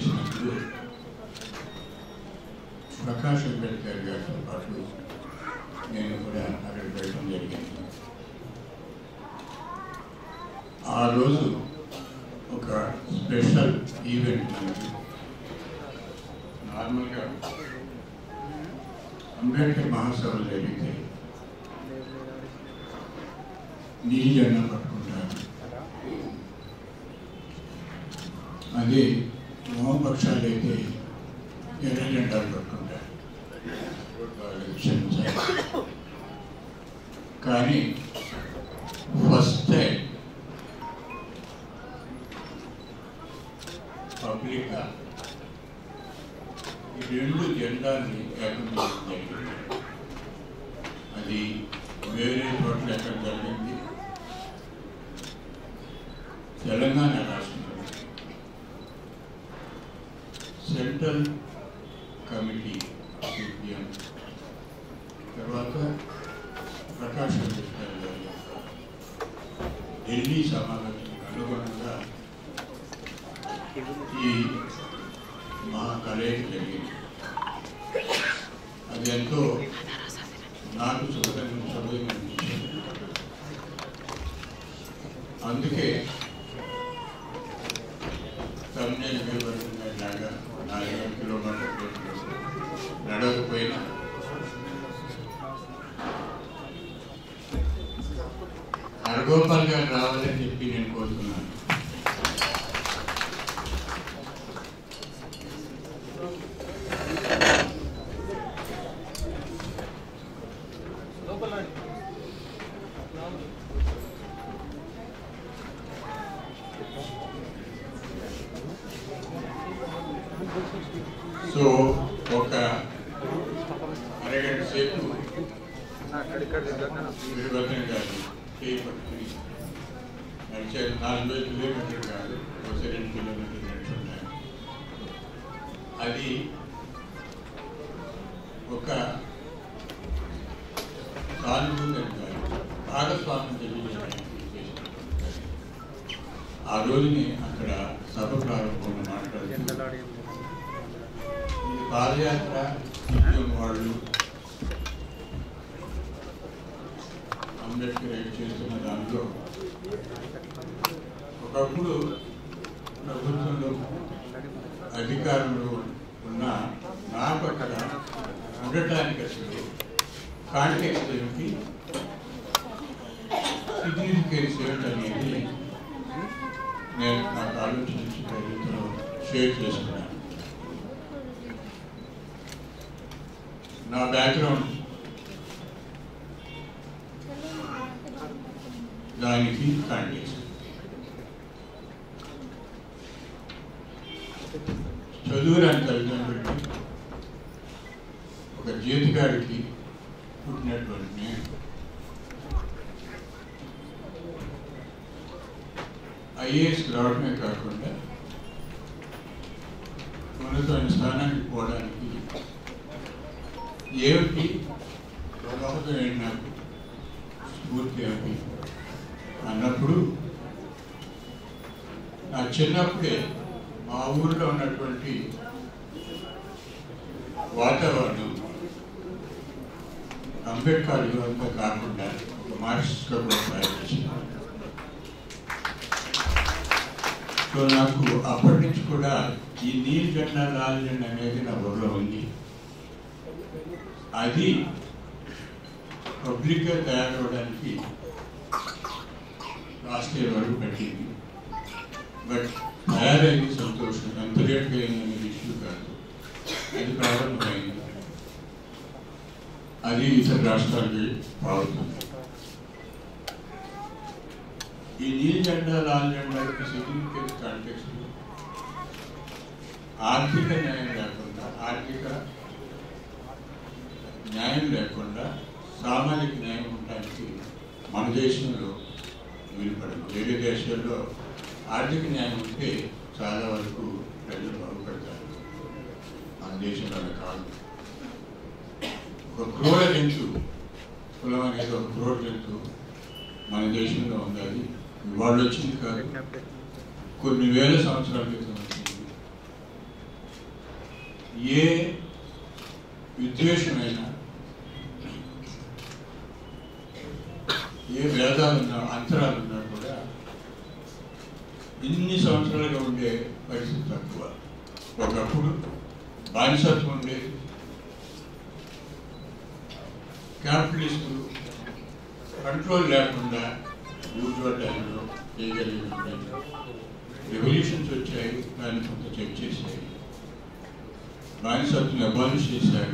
వచ్చినప్పుడు ప్రకాష్ అంబేద్కర్ గారితో పాటు నేను కూడా అక్కడికి వెళ్ళడం జరిగింది ఆ రోజు ఒక స్పెషల్ ఈవెంట్ మనకి నార్మల్గా అంబేద్కర్ మహాసభలు జరిగితే నీలి జెండా పట్టుకుంటారు అదే వామపక్షాలు అయితే ఎర్ర జెండాలు పట్టుకుంటారు క్షమించాలి. కానీ ఫస్ట్ టైం పబ్లిక్గా ఈ రెండు జెండాల్ని ఏకం చేయడం జరిగింది అది వేరే చోట్ల ఎక్కడ జరిగింది తెలంగాణ రాష్ట్రంలో సెంట్రల్ కమిటీ సిపిఎం తర్వాత ప్రకాష్ అంబేద్కర్ గారి యొక్క ఢిల్లీ సమావేశానికి అనుగుణంగా ఈ మహాకలయిక జరిగింది అది ఎంతో నాకు శుభకరం శుభయం అనిపించింది అందుకే తమిళ లాగా నాలుగు కిలోమీటర్లు నడవకపోయినా హరగోపాల్ గారు రావాలని చెప్పి నేను కోరుతున్నాను సో ఒక అరగంట సేపు వీరభద్రం గారు చేయి పట్టుకుని నడిచే నాలుగు వేల కిలోమీటర్లు కాదు ఒక రెండు కిలోమీటర్లు నడుచుంటాను అది ఒక సానుభూతి అని కాదు భాగస్వామ్యం తెలియజేయడానికి చేసినటువంటి ఆ రోజుని అక్కడ సభ ప్రారంభంలో మాట్లాడుతూ ఈ పాదయాత్ర ఉద్యమం వాళ్ళు అంబేద్కర్ ఏం చేస్తున్న దాంట్లో ఒకప్పుడు ప్రభుత్వంలో అధికారంలో ఉన్న నాకు అక్కడ ఉండటానికి అసలు కాంటెక్స్ట్ ఏమిటి సిగ్నిఫికెన్స్ ఏమిటి అనేది నేను నాకు ఆలోచించి ప్రజలతో షేర్ చేసుకున్నాను నా బ్యాక్గ్రౌండ్ దానికి కాంటెక్స్ట్ చదువురాని తల్లిదండ్రులకి ఒక జీవితగాడికి పుట్టినటువంటి నేను ఐఏఎస్ రావడమే కాకుండా ఉన్నతమైన స్థానానికి పోవడానికి ఏమిటి లోపల నాకు స్ఫూర్తి ఏమిటి అన్నప్పుడు నా చిన్నప్పుడే మా ఊరిలో ఉన్నటువంటి వాతావరణం అంబేద్కర్ అంతా కాకుండా ఒక మార్క్సిస్ట్గా కూడా ప్రయత్నించాను సో నాకు అప్పటి నుంచి కూడా ఈ నీలి జెండా లాల్ జెండా అనేది నా బుర్రలో ఉంది అది పబ్లిక్గా తయారవడానికి లాస్ట్ ఇయర్ వరకు పెట్టింది బట్ తయారైంది సంతోషం ఎంత రేట్గా అయిందనేది ఇష్యూ కాదు అది ప్రారంభమైంది అది ఇతర రాష్ట్రాలకి పావుతుంది ఈ నీలి జెండా లాల్ జెండాకి సిగ్నిఫికెన్స్ కాంటెక్స్ట్ ఆర్థిక న్యాయం లేకుండా ఆర్థిక న్యాయం లేకుండా సామాజిక న్యాయం ఉండడానికి మన దేశంలో వీలుపడదు వేరే దేశాల్లో ఆర్థిక న్యాయం ఉంటే చాలా వరకు ప్రజలు బాగుపడతారు మన దేశంలో అలా కాదు ఒక క్రూర జంతువు కులం అనేది ఒక క్రూర జంతువు మన దేశంలో ఉంది అది ఇవాళ వచ్చింది కాదు కొన్ని వేల సంవత్సరాల క్రితం వచ్చింది ఏ విద్వేషమైనా ఏ భేదాలున్నా అంతరాలున్నా కూడా ఇన్ని సంవత్సరాలుగా ఉండే పరిస్థితి తక్కువ ఒకప్పుడు బానిసత్వం ఉండేది క్యాపిటలిస్టులు కంట్రోల్ లేకుండా యూజువల్ టైంలో చేయగలిగిన రెవల్యూషన్స్ వచ్చాయి దాన్ని కొంత చెక్ చేశాయి బానిసత్వం అబాలిష్ చేశారు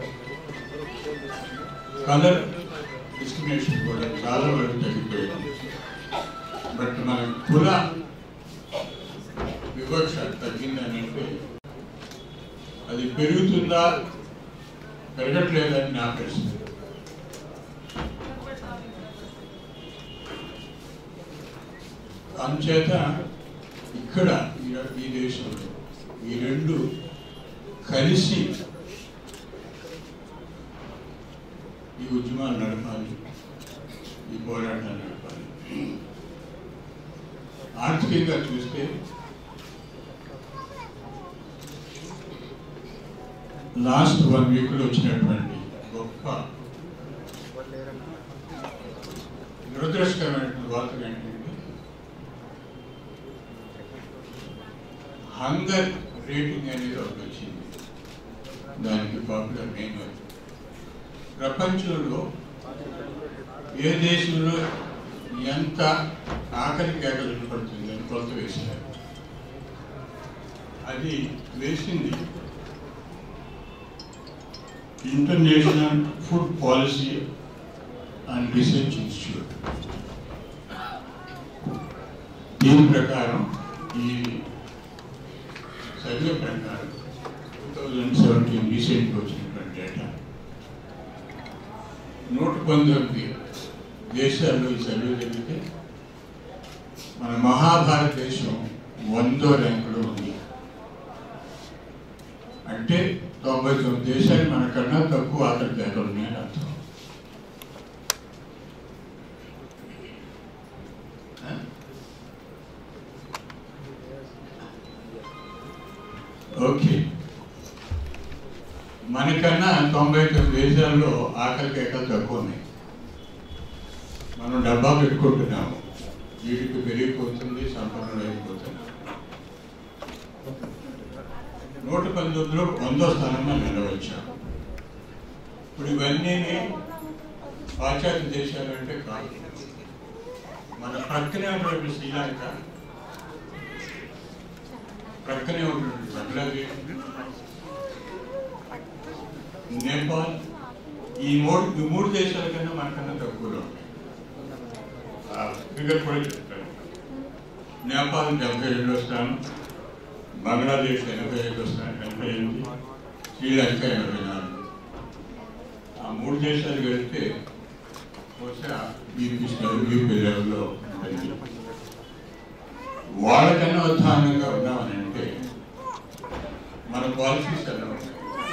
కలర్ డిస్క్రిమినేషన్ కూడా చాలా వరకు తగ్గిపోయింది బట్ మన కుల వివక్ష తగ్గిందని అంటే అది పెరుగుతుందా పెరగట్లేదని నా ప్రశ్న అందుచేత ఇక్కడ ఈ- ఈ దేశంలో ఈ రెండు కలిసి ఈ ఉద్యమాలు నడపాలి ఈ పోరాటాలు నడపాలి ఆర్థికంగా చూస్తే లాస్ట్ వన్ వీక్లో వచ్చినటువంటి గొప్ప దురదృష్టకరమైనటువంటి వార్తలు ఏంటంటే హంగర్ రేటింగ్ అనేది ఒకటి వచ్చింది దానికి పాపులర్ నేమ్ అది. ప్రపంచంలో ఏ దేశంలో ఎంత ఆకలి కేకలు పడుతుంది అని కొలత వేసినారు అది వేసింది international food policy and research institute దీని ప్రకారం ఈ సర్వే ప్రకారం టూ థౌజండ్ సెవెంటీన్ రీసెంట్గా వచ్చినటువంటి డేటా నూట పంతొమ్మిది దేశాల్లో ఈ సర్వే జరిగితే మన మహాభారతదేశం వందో ర్యాంకులో ఉంది అంటే తొంభై తొమ్మిది దేశాలు మనకన్నా తక్కువ ఆకలి కేకలు ఉన్నాయని అర్థం ఆ? ఓకే మనకన్నా తొంభై తొమ్మిది దేశాల్లో ఆకలి కేకలు తక్కువ ఉన్నాయి మనం డబ్బా పెట్టుకుంటున్నాము వీటికి పెరిగిపోతుంది సంపన్నులు అయిపోతుంది నూట పంతొమ్మిదిలో వందో స్థానంలో నిలవచ్చాం ఇప్పుడు ఇవన్నీ పాశ్చాత్య దేశాలు అంటే కాదు మన ప్రక్కనే ఉన్నటువంటి శ్రీలంక ప్రక్కనే ఉన్నటువంటి బంగ్లాదేశ్ నేపాల్ ఈ మూడు ఈ మూడు దేశాల కన్నా మనకన్నా తక్కువలో ఉన్నాయి ఆ ఫిగర్ కూడా చెప్తాను నేపాల్ డెబ్బై రెండో స్థానం బంగ్లాదేశ్ ఎనభై ఐదో స్థానం ఎనభై ఎనిమిది శ్రీలంక ఎనభై నాలుగు ఆ మూడు దేశాలు వెళ్తే బహుశా యూపీ యూపీ లెవెల్లో ఉంటుంది వాళ్ళకన్నా ఉత్సాహంగా ఉన్నామని అంటే మన పాలసీస్ ఎలా ఉన్నాయి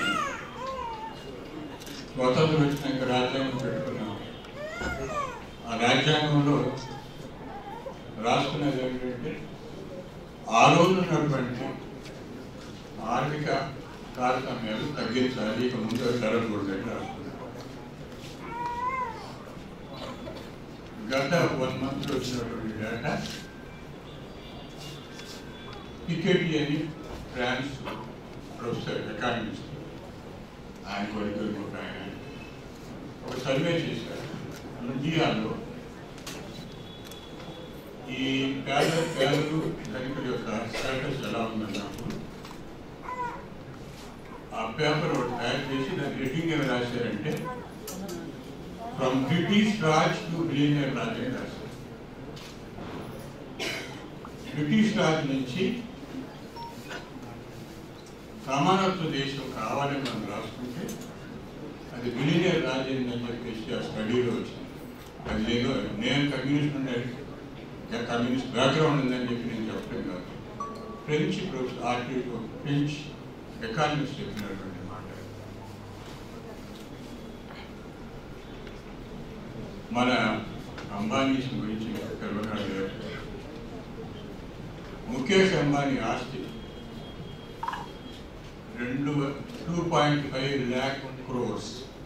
స్వతంత్రం వచ్చినాక రాజ్యాంగం పెట్టుకున్నాం ఆ రాజ్యాంగంలో రాసుకున్నది ఏంటంటే ఆ రోజు ఉన్నటువంటి ఆర్థిక తారతమ్యాలు తగ్గించాలి ఇక ముందు అవి జరగకూడదని రాసుకున్నాం గత వన్ మంత్ వచ్చినటువంటి డేటా పికెటి అని ఫ్రాన్స్ ప్రొఫెసర్ ఎకానమిస్ట్ ఆయన కోరికలు కూడా ఆయన ఒక సర్వే చేశారు ఇండియాలో ఈ పేద పేదలు ధనికుల యొక్క స్టేటస్ ఎలా ఉందన్నప్పుడు ఆ పేపర్ ఒకటి తయారు చేసి దాని రేటింగ్ ఏమి రాశారంటే from British Raj to billionaire Raj అని రాశారు బ్రిటిష్ రాజ్ నుంచి సమానత్వ దేశం కావాలని మనం రాసుకుంటే అది బిలియనర్ రాజ్ అయిందని చెప్పేసి ఆ స్టడీలో వచ్చింది అది లేదు నేను కమ్యూనిస్ట్ ఉండే కమ్యూనిస్ట్ బ్యాక్గ్రౌండ్ ఉందని చెప్పి నేను చెప్పడం కాదు ఫ్రెంచ్ ప్రొఫెసర్ ఆర్టికో ఫ్రెంచ్ ఎకానమిస్ట్ చెప్పినటువంటి మాట మన అంబానీస్ గురించి కర్మకాండ ముఖేష్ అంబానీ ఆస్తి రెండు two point five lakh crores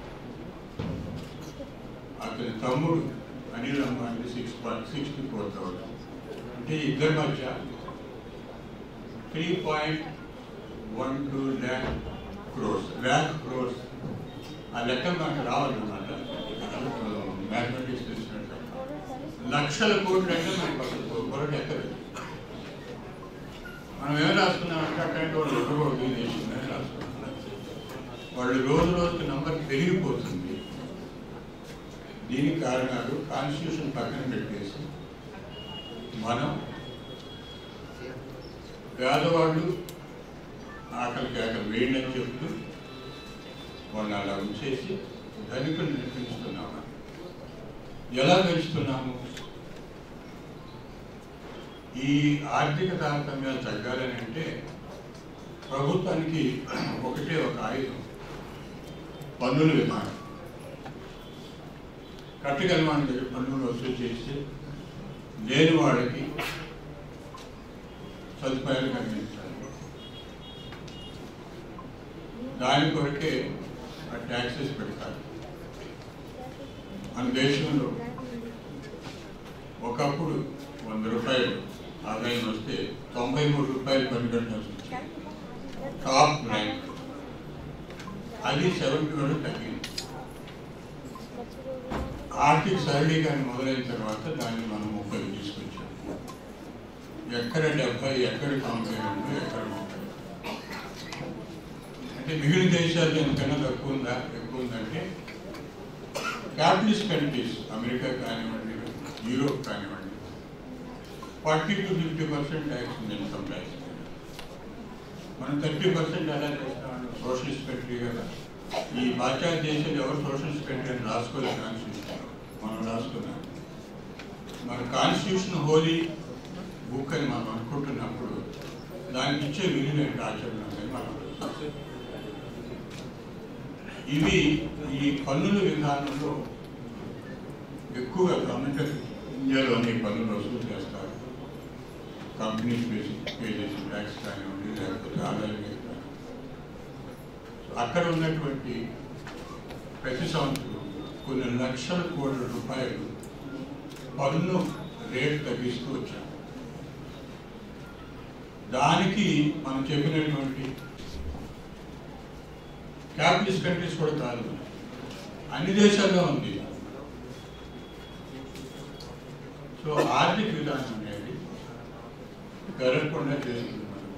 అతని తమ్ముడు Anil Ambani six point sixty four thousand అంటే ఇద్దరి మధ్య three point one two lakh crores lakh crores ఆ లెక్క మనకు రావాలన్నమాట మ్యాథమెటిక్స్ తెలిసినట్టు లక్షల కోట్లు అంటే మనకు అసలు కొరట ఎక్కదు మనం ఏం రాసుకున్నామంటే అట్లాంటి వాళ్ళు ఉండకూడదు ఈ దేశంలో రాసుకున్నాం వాళ్ళు రోజు రోజుకి నంబర్ పెరిగిపోతుంది దీనికి కారణాలు కాన్స్టిట్యూషన్ పక్కన పెట్టేసి మనం పేదవాళ్ళు ఆకలి కేకలు వేయండి అని చెప్తూ వాళ్ళని అలా ఉంచేసి ధనికుల్ని పెంచుతున్నాము ఎలా పెంచుతున్నాము ఈ ఆర్థిక తారతమ్యాలు తగ్గాలని అంటే ప్రభుత్వానికి ఒకటే ఒక ఆయుధం పన్నుల విధానం కట్టగలవాని దగ్గర పన్నులు వసూలు చేసి లేని వాళ్ళకి సదుపాయాలు కలిగించాలి దాని కొరకే ఆ ట్యాక్సెస్ పెడతారు మన దేశంలో ఒకప్పుడు వంద రూపాయలు ఆదాయం వస్తే తొంభై మూడు రూపాయలు పని కట్టాల్సి వచ్చింది టాప్ ర్యాంక్ అది సెవెంటీ వరకు తగ్గింది ఆర్థిక సరళీకరణ మొదలైన తర్వాత దాన్ని మనం ముప్పై తీసుకొచ్చాం ఎక్కడ డెబ్బై ఎక్కడ తొంభై రెండు ఎక్కడ ముప్పై అంటే మిగిలిన దేశాలు ఎంతకన్నా తక్కువ ఉందా ఎక్కువ ఉందంటే క్యాపిటలిస్ట్ కంట్రీస్ అమెరికా కానివ్వండి యూరోప్ కానివ్వండి forty to fifty percent tax ఉంది ఇన్కమ్ ట్యాక్స్ మనం థర్టీ పర్సెంట్ ఎలా చేస్తామంటే సోషలిస్ట్ కంట్రీ కదా ఈ పాశ్చాత్య దేశాలు ఎవరు సోషలిస్ట్ కంట్రీ అని రాసుకోలేదు కాన్స్టిట్యూషన్ మనం రాసుకున్నాం మన కాన్స్టిట్యూషన్ హోలీ బుక్ అని మనం అనుకుంటున్నప్పుడు దానికి ఇచ్చే విలువ ఏంటి ఆచరణ అనేది మనం ఇవి ఈ పన్నుల విధానంలో ఎక్కువగా గవర్నమెంట్ ఇండియాలోని పన్నులు వసూలు చేస్తారు కంపెనీస్ బేసిక్ పే చేసిన ట్యాక్స్ కానివ్వండి లేకపోతే ఆదాయం మీద కానివ్వండి. సో అక్కడ ఉన్నటువంటి ప్రతి సంవత్సరం కొన్ని లక్షల కోట్ల రూపాయలు పన్ను రేటు తగ్గిస్తూ వచ్చాం దానికి మనం చెప్పినటువంటి క్యాపిటలిస్ట్ కంట్రీస్ కూడా కాదు అన్ని దేశాల్లో ఉంది సో ఆర్థిక విధానం అనేది జరగకుండా చేస్తుంది మనం.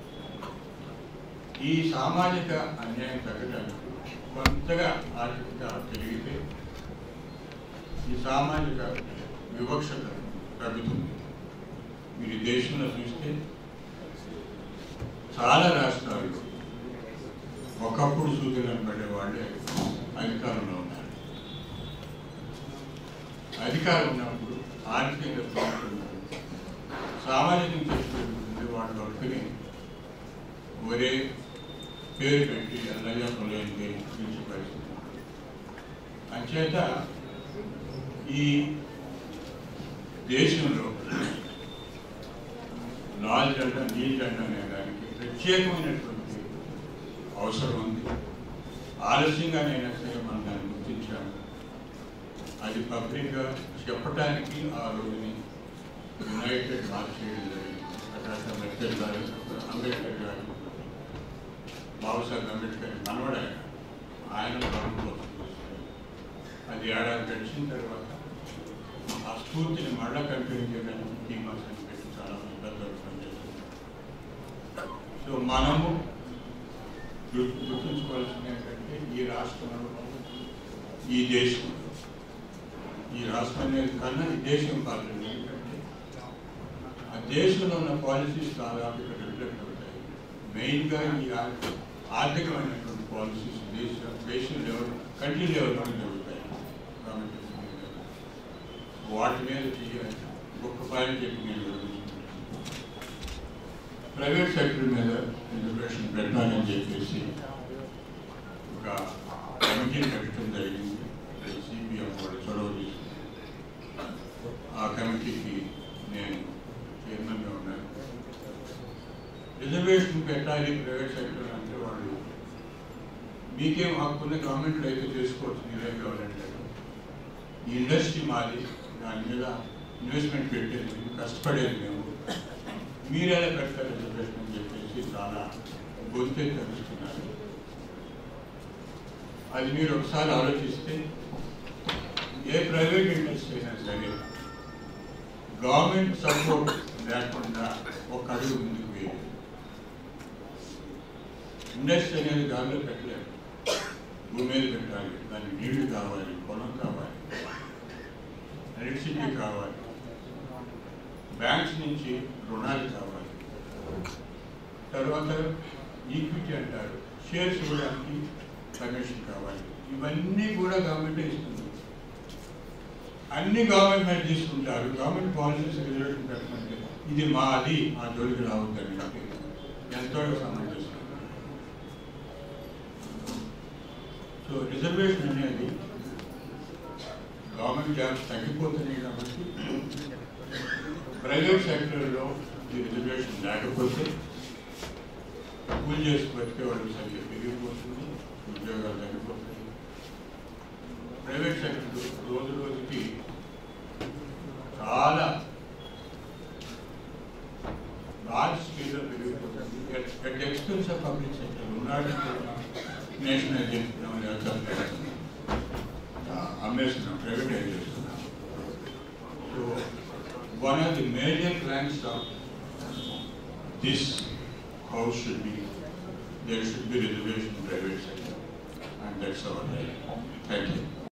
ఈ సామాజిక అన్యాయం తగ్గడానికి కొంతగా ఆర్థికత పెరిగితే ఈ సామాజిక వివక్షత తగ్గుతుంది మీరు ఈ దేశంలో చూస్తే చాలా రాష్ట్రాలు ఒకప్పుడు సూచనలు పడే వాళ్ళే అధికారంలో ఉన్నారు అధికారం ఉన్నప్పుడు ఆర్థికంగా బాగుంటున్నారు సామాజికం చేసుకుంటుంది వాళ్ళు ఒకటిని ఒరే పేరు పెట్టి అల్లయ్య పొలైంది పిలిచి పరిస్థితి అంచేత ఈ దేశంలో లాల్ జెండా నీల్ జెండా అనే దానికి ప్రత్యేకమైనటువంటి అవసరం ఉంది ఆలస్యంగానైనా సరే మనం దాన్ని గుర్తించాము అది పబ్లిక్గా చెప్పడానికి ఆ రోజుని యునైటెడ్ మార్చ్ చేయడం జరిగింది అక్కడ అంబేద్కర్ గారు అంబేద్కర్ గారు బాబాసాహెబ్ అంబేద్కర్ మనవడ ఆయన ప్రారంభం అది ఏడాది గడిచిన తర్వాత ఆ స్ఫూర్తిని మళ్ళా కంటిన్యూ చేయడానికి టీమర్స్ అని పెట్టి చాలా మంది పెద్దలు పనిచేస్తున్నారు సో మనము గుర్తు గుర్తుంచుకోవాల్సింది ఏంటంటే ఈ రాష్ట్రంలో ఈ దేశంలో ఈ రాష్ట్రం అనేది కన్నా ఈ దేశం కాదు ఎందుకంటే ఆ దేశంలో ఉన్న పాలసీస్ దాదాపు ఇక్కడ రిఫ్లెక్ట్ అవుతాయి మెయిన్గా ఈ ఆర్థిక ఆర్థికమైనటువంటి పాలసీస్ దేశ దేశం లెవెల్ కంట్రీ లెవెల్లో జరుగుతాయి గవర్నమెంట్ లెవెల్. వాటి మీద చేయాలి ఒక్క పాయింట్ చెప్పి నేను వివరించుకుంటాను ప్రైవేట్ సెక్టర్ మీద రిజర్వేషన్ పెట్టాలని చెప్పేసి ఒక కమిటీని పెట్టడం జరిగింది సిపిఎం వాళ్ళు చొరవ తీసుకుని ఆ కమిటీకి నేను చైర్మన్గా ఉన్నాను రిజర్వేషన్ పెట్టాలి ప్రైవేట్ సెక్టర్ అంటే వాళ్ళు మీకేం హక్కున్న గవర్నమెంట్లో అయితే చేసుకోవచ్చు మీరేం కావాలంటారు ఈ ఇండస్ట్రీ మాది దాని మీద ఇన్వెస్ట్మెంట్ పెట్టేది మేము కష్టపడేది మేము మీరు ఎలా పెడతారు రిజర్వేషన్ అని చెప్పేసి చాలా గొంతే తెలుస్తున్నారు అది మీరు ఒకసారి ఆలోచిస్తే ఏ ప్రైవేట్ ఇండస్ట్రీ అయినా సరే గవర్నమెంట్ సపోర్ట్ లేకుండా ఒక అడుగు ముందుకు వేయదు ఇండస్ట్రీ అనేది గాల్లో పెట్టలేదు భూమి మీద పెట్టాలి దానికి నీళ్లు కావాలి పొలం కావాలి ఎలక్ట్రిసిటీ కావాలి బ్యాంక్స్ నుంచి రుణాలు కావాలి తర్వాత ఈక్విటీ అంటారు షేర్స్ ఇవ్వడానికి పర్మిషన్ కావాలి ఇవన్నీ కూడా గవర్నమెంట్ ఇస్తుంది అన్ని గవర్నమెంట్ మీద తీసుకుంటారు గవర్నమెంట్ పాలసీస్ రిజర్వేషన్ పెట్టమంటే ఇది మాది మా జోలికి రావద్దని చెప్పి ఎంతో సమంజసం సో రిజర్వేషన్ అనేది గవర్నమెంట్ జాబ్స్ తగ్గిపోతున్నాయి కాబట్టి ప్రైవేట్ సెక్టర్లో ఈ రిజర్వేషన్ లేకపోతే కూలి చేసి బతికే వాళ్ళు సంఖ్య పెరిగిపోతుంది ఉద్యోగాలు తగ్గిపోతాయి ప్రైవేట్ సెక్టర్ రోజు రోజుకి చాలా లార్జ్ స్కేల్లో పెరిగిపోతుంది at expense of public sector ఉన్నాడు నేషనల్ చెప్తున్నాం లేదా అమ్మేస్తున్నాం ప్రైవేటైజ్ చేస్తున్నాం so one of the major plans of this house should be there should be reservation private sector and that's our thank you